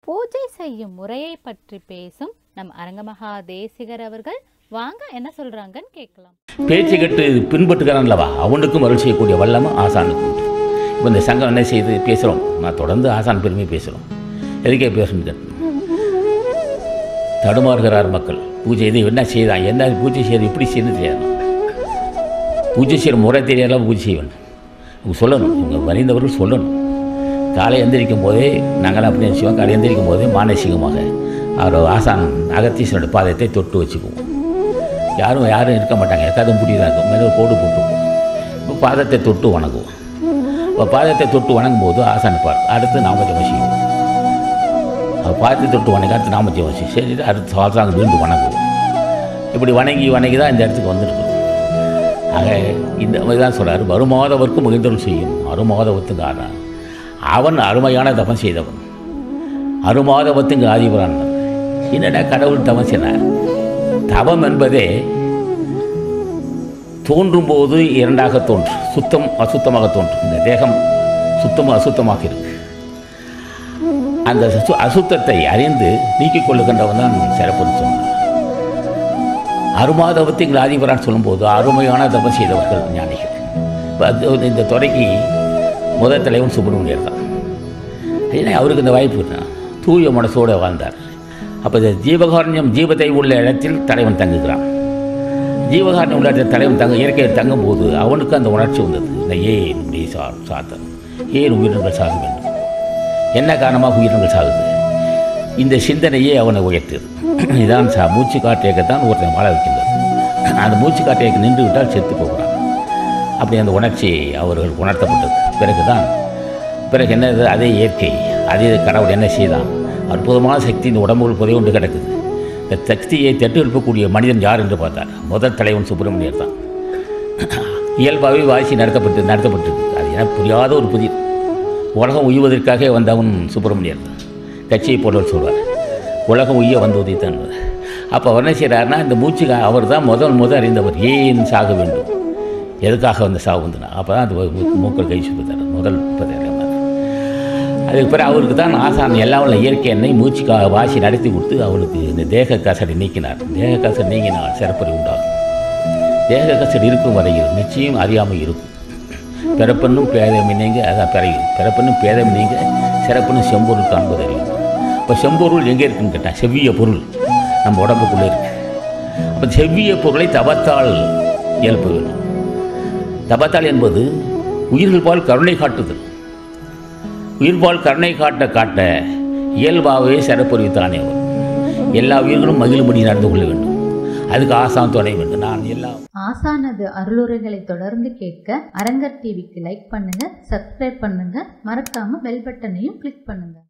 பூஜை செய்யும் முறையை பற்றி பேசும் நம் அரங்கமகா தேசிகர் அவர்கள் வாங்க என்ன சொல்றாங்கன்னு கேட்கலாம் பேச்சு கட்டு பின்பற்றுகிறான்லவா அவனுக்கும் அருள் செய்யக்கூடிய வல்லமை ஆசானுக்கு உண்டு இப்போ இந்த சங்கம் என்ன செய்து பேசுகிறோம் நான் தொடர்ந்து ஆசான் பெருமை பேசுகிறோம் எதுக்கே பேசுங்க தடுமாறுகிறார் மக்கள் பூஜை இது என்ன செய்தான் என்ன பூஜை செய்யறது இப்படி செய்யணும் தெரியாது பூஜை செய்கிற முறை தெரியாத பூஜை செய்யணும் இவங்க சொல்லணும் இவங்க வரைந்தவர்கள் சொல்லணும் காலை எந்திரிக்கும் போதே நாங்களாம் அப்படி செய்வோம் காலை எந்திரிக்கும் போதே மானசீகமாக அவர் ஆசான் அகத்தீசனோட பாதத்தை தொட்டு வச்சுக்குவோம் யாரும் யாரும் இருக்க மாட்டாங்க எக்காதும் புடிதான் இருக்கும் மேலே ஒரு கோடு போட்டுருவோம் இப்போ பாதத்தை தொட்டு வணங்குவோம் இப்போ பாதத்தை தொட்டு வணங்கும் போது ஆசான் பார் அடுத்து நாமஜபம் செய்வோம் அவர் பாதத்தை தொட்டு வணங்கி அடுத்து நாமஜபம் செய்யும் சரி அடுத்து ஆசாங்க மீண்டும் வணங்குவோம் இப்படி வணங்கி வணங்கி தான் இந்த இடத்துக்கு வந்திருக்கிறோம் ஆக இந்த இதுதான் சொல்கிறார் வருமாதவர்க்கு முகிந்தருள் செய்யும் அருமாதவத்துக்கு ஆறான் அவன் அருமையான தபம் செய்தவன் அருமாதவத்துக்கு ஆதிபரான் என்னடா கடவுள் தவம் செய்னார் தவம் என்பதே தோன்றும் போது இரண்டாக தோன்றும் சுத்தம் அசுத்தமாக தோன்றும் இந்த தேகம் சுத்தம் அசுத்தமாக இருக்கு அந்த சு- அசுத்தத்தை அறிந்து நீக்கிக் கொள்ளுகின்றவன் தான் சிறப்புன்னு சொன்னார் அருமாதவத்தின் ஆதிபரான் சொல்லும்போது அருமையான தவம் செய்தவர்கள் ஞானிகள் இப்போ அது இந்த துறைக்கு முதல் தலைவன் சுப்பிரமணியர் தான் ஏன்னா அவருக்கு இந்த வாய்ப்பு இருந்தா தூய மனசோடு வாழ்ந்தார் அப்போ இந்த ஜீவகாரண்யம் ஜீவத்தை உள்ள இடத்தில் தலைவன் தங்குகிறான் ஜீவகாரண்யம் உள்ள இடத்தில் தலைவன் தங்க இயற்கையில் தங்கும்போது அவனுக்கு அந்த உணர்ச்சி வந்தது இந்த ஏன் இப்படி சா சாத்தன் ஏன் உயிரினங்கள் சாக வேண்டும் என்ன காரணமாக உயிரினங்கள் சாகுது இந்த சிந்தனையே அவனை உயர்த்தது இதான் சா மூச்சு காற்றேக்கத்தான் ஒருத்தன் வாழ வைக்கின்றது அந்த மூச்சு காற்றேக்க நின்று விட்டால் செத்து போகிறான் அப்படி அந்த உணர்ச்சி அவர்கள் உணர்த்தப்பட்டது பிறகு தான் பிறகு என்னது அதே இயற்கை அதே கடவுள் என்ன செய்தான் அற்புதமான சக்தி இந்த உடம்புகள் புதை கொண்டு கிடக்குது இந்த சக்தியை தட்டு எழுப்பக்கூடிய மனிதன் யார் என்று பார்த்தார் முதல் தலைவன் சுப்பிரமணியர் தான் இயல்பாகவே வாசி நடத்தப்பட்டு நடத்தப்பட்டிருக்கு அது எனக்கு புரியாத ஒரு புதிர் உலகம் உய்வதற்காக வந்தவன் சுப்பிரமணியர் தான் கட்சியை போன்றவர் சொல்வார் உலகம் உய்ய வந்து உதித்தான் அப்போ அவர் என்ன செய்கிறாருன்னா இந்த மூச்சு அவர் தான் முதல் முதல் அறிந்தவர் ஏன் சாக வேண்டும் எதுக்காக வந்து சாவு வந்துனா அப்போ தான் அந்த மூ- மூக்கள் கை சுத்தார் முதல் பதினாறு அதுக்கு பிறகு அவருக்கு தான் ஆசான் எல்லாம் உள்ள இயற்கை எண்ணெய் மூச்சு கா வாசி நடத்தி கொடுத்து அவளுக்கு இந்த தேக கசடை நீக்கினார் தேக கசடை நீங்கினால் சிறப்பறி உண்டாகும் தேக கசடு இருக்கும் வரையில் நிச்சயம் அறியாமல் இருக்கும் பிறப்பெண்ணும் பேதமை நீங்க அதான் பிறகு பிறப்பெண்ணும் பேதமை நீங்க சிறப்புன்னு செம்பொருள் காண்பது அறியும் இப்போ செம்பொருள் எங்கே இருக்குன்னு கேட்டால் செவ்விய பொருள் நம்ம உடம்புக்குள்ளே இருக்கு அப்போ செவ்விய பொருளை தவத்தால் எழுப்ப வேண்டும் தபத்தால் என்பது உயிர்கள் பால் கருணை காட்டுதல் உயிர்பால் கருணை காட்ட காட்ட இயல்பாகவே சிறப்புரித்தானே வரும் எல்லா உயிர்களும் மகிழும்படி நடந்து கொள்ள வேண்டும் அதுக்கு ஆசான் துணை வேண்டும் நான் எல்லா ஆசானது அருளுரைகளை தொடர்ந்து கேட்க அரங்கர் டிவிக்கு லைக் பண்ணுங்க சப்ஸ்கிரைப் பண்ணுங்க மறக்காம பெல் பட்டனையும் கிளிக் பண்ணுங்க